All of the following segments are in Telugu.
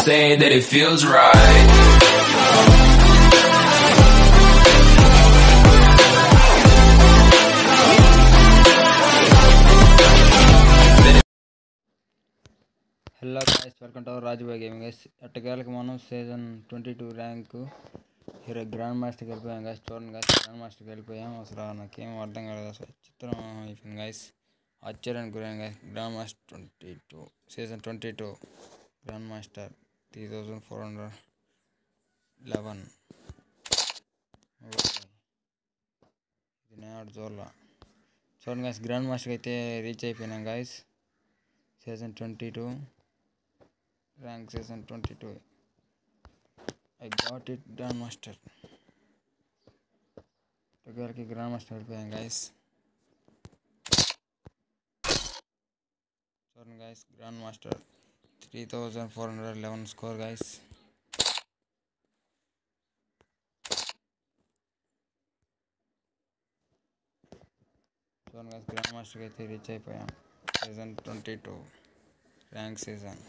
say that it feels right. Hello guys welcome to Rajubhai gaming guys ఎట్టకేళ్ళకి మనం season twenty two rank hero grand మాస్టర్కి వెళ్ళిపోయాం గైస్ చూడండి గైస్ గ్రాండ్ మాస్టర్కి వెళ్ళిపోయాం అసలు నాకేం అర్థం కాలేదు అసలు చిత్రం అయిపోయింది గైస్ ఆశ్చర్యానికి గురైన guys grand master twenty two season twenty two grand master three thousand four hundred eleven ఇది నేను చూడాల చూడండి గైస్ గ్రాండ్ మాస్టర్కి అయితే రీచ్ అయిపోయినాం guys season twenty two rank season twenty two I got it grand master దగ్గరికి గ్రాండ్ మాస్టర్ వెళ్ళిపోయాం గైస్ చూడండి guys grand master three thousand four hundred eleven score guys చూడండి గైస్ గ్రాండ్ మాస్టర్కి అయితే రీచ్ అయిపోయాం season twenty two rank season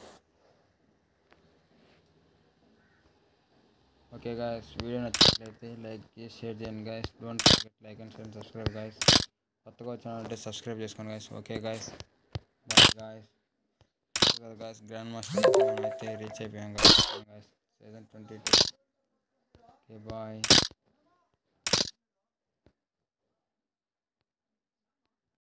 okay guys video నచ్చినట్లయితే లైక్ చేసి షేర్ చేయండి guys don't forget like and share subscribe guys కొత్తగా వచ్చినట్టే సబ్స్క్రైబ్ చేసుకోండి guys okay guys bye guys కదా గాయస్ గ్రాండ్ మాస్టర్ అయితే మనం అయితే రీచ్ అయిపోయాం guys season twenty two okay bye